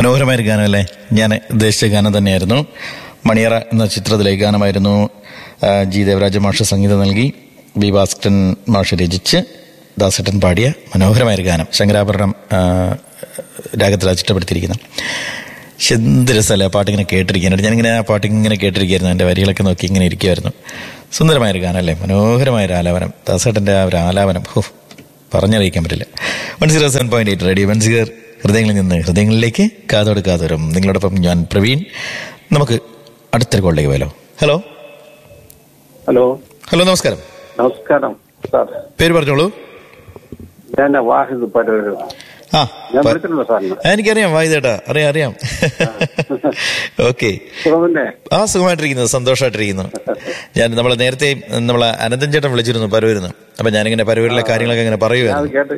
മനോഹരമായൊരു ഗാനമല്ലേ ഞാൻ ഉദ്ദേശിച്ച ഗാനം തന്നെയായിരുന്നു മണിയറ എന്ന ചിത്രത്തിലെ ഗാനമായിരുന്നു ആ, ജി ദേവരാജ മാഷ് സംഗീതം നൽകി ബി ഭാസ്കരൻ മാഷ് രചിച്ച് ദാസേട്ടൻ പാടിയ മനോഹരമായൊരു ഗാനം ശങ്കരാഭരണം ആ, രാഗത്തിൽ ചിട്ടപ്പെടുത്തിയിരിക്കുന്ന പക്ഷെ എന്ത് രസമല്ലേ ആ പാട്ടിങ്ങനെ കേട്ടിരിക്കാനായിട്ട് ഞാനിങ്ങനെ ആ പാട്ട് ഇങ്ങനെ കേട്ടിരിക്കുകയായിരുന്നു എൻ്റെ വരികളൊക്കെ നോക്കി ഇങ്ങനെ ഇരിക്കുമായിരുന്നു സുന്ദരമായൊരു ഗാനമല്ലേ മനോഹരമായൊരു ആലാപനം ദാസേട്ടൻ്റെ ആ ഒരു ആലാപനം ഹോ പറഞ്ഞറിയിക്കാൻ പറ്റില്ല one zero seven point eight radio one zero ഹൃദയങ്ങളിൽ നിന്ന് ഹൃദയങ്ങളിലേക്ക് കാതോട് കാതോരം നിങ്ങളോടൊപ്പം ഞാൻ പ്രവീൺ നമുക്ക് അടുത്തൊരു കോളിലേക്ക് പോയാലോ ഹലോ ഹലോ ഹലോ നമസ്കാരം നമസ്കാരം സാർ പേര് പറഞ്ഞോളൂ ഞാൻ വാഹിദ് പരൂര് ആ ഞാൻ പ- വിളിച്ചിട്ടുണ്ട് സാറിന് ആ, എനിക്കറിയാം വായിതേട്ടാ അറിയാം അറിയാം ഓക്കെ സുഖമല്ലേ ആ സുഖമായിട്ടിരിക്കുന്നു സന്തോഷമായിട്ടിരിക്കുന്നു ഞാൻ നമ്മൾ നേരത്തെ നമ്മളെ അനന്തൻ ചേട്ടൻ വിളിച്ചിരുന്നു പരവൂരിന്ന് അപ്പൊ ഞാനിങ്ങനെ പരവൂരിലെ കാര്യങ്ങളൊക്കെ ഇങ്ങനെ ഞാൻ അത് പറയുമായിരുന്നു കേട്ട്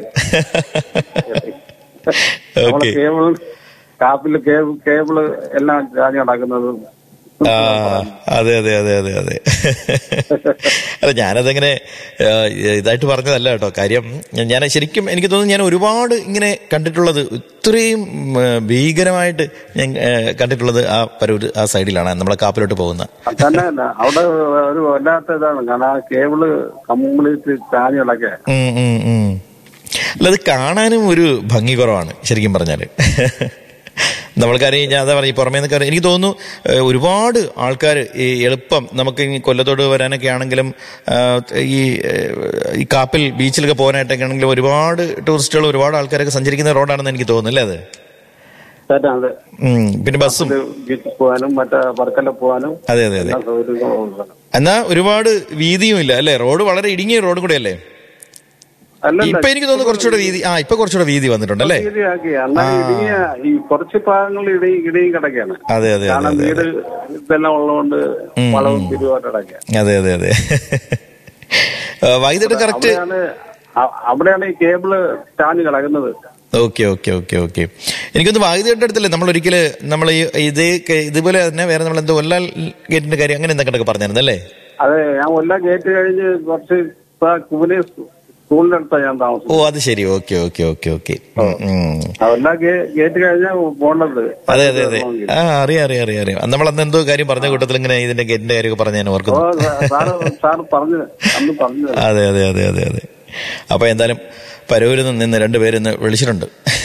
നമ്മളെ ഓക്കെ കേബിൾ കാപ്പില് കേബിൾ കേബിള് എല്ലാം ചാഞ്ഞ് നടക്കുന്നത് ആ അതെ അതെ അതെ അതെ അതെ അല്ല ഞാനതങ്ങനെ ആ, ഇതായിട്ട് പറഞ്ഞതല്ല കേട്ടോ കാര്യം ഞാൻ ശരിക്കും എനിക്ക് തോന്നുന്നു ഞാൻ ഒരുപാട് ഇങ്ങനെ കണ്ടിട്ടുള്ളത് ഇത്രയും ഉം, ഭീകരമായിട്ട് ഞാൻ ആ, കണ്ടിട്ടുള്ളത് ആ പരൂര് ആ സൈഡിലാണ് നമ്മളെ കാപ്പിലോട്ട് പോകുന്ന അത് തന്നെ അല്ല, അവിടെ ഒരു വല്ലാത്ത ഇതാണ് കാരണം ആ കേബിള് കംപ്ലീറ്റ് ചാഞ്ഞ് കിടക്കുക ഉം, ഉം, ഉം. അല്ല അത് കാണാനും ഒരു ഭംഗി കുറവാണ് ശരിക്കും പറഞ്ഞാല് നമ്മൾക്കറിയാം ഞാൻ അതാ പറയും പുറമേ നിന്നൊക്കെ അറിയാം. എനിക്ക് തോന്നുന്നു ഏഹ്, ഒരുപാട് ആൾക്കാർ ഈ എളുപ്പം നമുക്ക് ഈ കൊല്ലത്തോട് വരാനൊക്കെ ആണെങ്കിലും ആഹ്, ഈ ഏഹ്, ഈ കാപ്പിൽ ബീച്ചിലൊക്കെ പോകാനായിട്ടൊക്കെ ആണെങ്കിലും ഒരുപാട് ടൂറിസ്റ്റുകൾ ഒരുപാട് ആൾക്കാരൊക്കെ സഞ്ചരിക്കുന്ന റോഡാണെന്ന് എനിക്ക് തോന്നുന്നു അല്ലേ അത് തന്നെ അത് ഉം. പിന്നെ ബസ്സും ബീച്ചിൽ പോകാനും മറ്റേ വർക്കല പോകാനും അതെ അതെ അതെ എല്ലാ സൗകര്യങ്ങളും ഉണ്ട്. എന്നാ ഒരുപാട് വീതിയും ഇല്ല അല്ലേ റോഡ് വളരെ ഇടുങ്ങിയ റോഡ് കൂടെ അല്ലേ അല്ലല്ല ഇപ്പൊ എനിക്ക് തോന്നുന്നു കുറച്ചുകൂടെ വീതി ആ ഇപ്പൊ കുറച്ചുകൂടെ വീതി വന്നിട്ടുണ്ട് അല്ലേ ശരിയാക്കി എന്നാൽ ഇടുങ്ങിയ ഈ കുറച്ച് ഭാഗങ്ങൾ ഇടി ഇടിയും കിടക്കുകയാണ് അതെ അതെ അതെ കാരണം അതെ വീട് ഇതെല്ലാം ഉള്ളതുകൊണ്ട് വളവും തിരുവായിട്ട് കിടക്കുക അതെ അതെ അതെ വൈകിട്ട് കറക്റ്റ് അവിടെയാണ് അ- അവിടെയാണ് ഈ കേബിള് ചാഞ്ഞ് കിടക്കുന്നത് ഓക്കെ ഓക്കെ ഓക്കെ ഓക്കെ എനിക്കൊന്ന് വായുദേട്ട അടുത്തല്ലേ നമ്മൾ ഒരിക്കല് നമ്മൾ ഈ ഇതേ ക- ഇതുപോലെ തന്നെ വേറെ നമ്മൾ എന്തോ ഒല്ലാൽ ഗേറ്റിന്റെ കാര്യം അങ്ങനെ എന്തൊക്കെ പറഞ്ഞായിരുന്നു അല്ലേ അത് ഞാൻ കൊല്ലം ഗേറ്റ് കഴിഞ്ഞ് കുറച്ച് ഇപ്പൊ കുവനെ സ്കൂളിന്റെ അടുത്താണ് ഞാൻ ഓ താമസം അത് ശരി okay okay okay okay Kollam gate കഴിഞ്ഞാൽ പോണ്ടത് അതെ അതെ അതെ ആ അറിയാം അറിയാം അറിയാം അറിയാം നമ്മൾ അന്ന് എന്തോ കാര്യം പറഞ്ഞ കൂട്ടത്തിൽ ഇങ്ങനെ ഇതിന്റെ ഗേറ്റിന്റെ കാര്യമൊക്കെ പറഞ്ഞ് ഞാൻ ഓ ഓർക്കുന്നു സാറ് സാറ് പറഞ്ഞു അന്ന് പറഞ്ഞു അതെ അതെ അതെ അതെ അതെ അപ്പൊ എന്തായാലും പരവൂരിൽ നിന്ന് നിന്ന് രണ്ടുപേരിന്ന് വിളിച്ചിട്ടുണ്ട്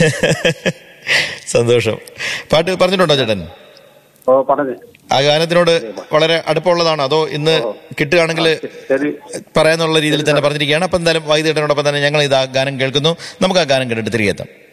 സന്തോഷം പാട്ട് പറഞ്ഞിട്ടുണ്ടോ ചേട്ടൻ ഓ പറഞ്ഞു ആ ഗാനത്തിനോട് വളരെ അടുപ്പമുള്ളതാണോ അതോ ഇന്ന് കിട്ടുകയാണെങ്കിൽ ശരി പറയാന്നുള്ള രീതിയിൽ തന്നെ പറഞ്ഞിരിക്കുകയാണ് അപ്പൊ എന്തായാലും വൈദ്യുതിയോടൊപ്പം തന്നെ ഞങ്ങൾ ഇത് ആ ഗാനം കേൾക്കുന്നു നമുക്ക് ആ ഗാനം കേട്ടിട്ട് തിരികെ എത്താം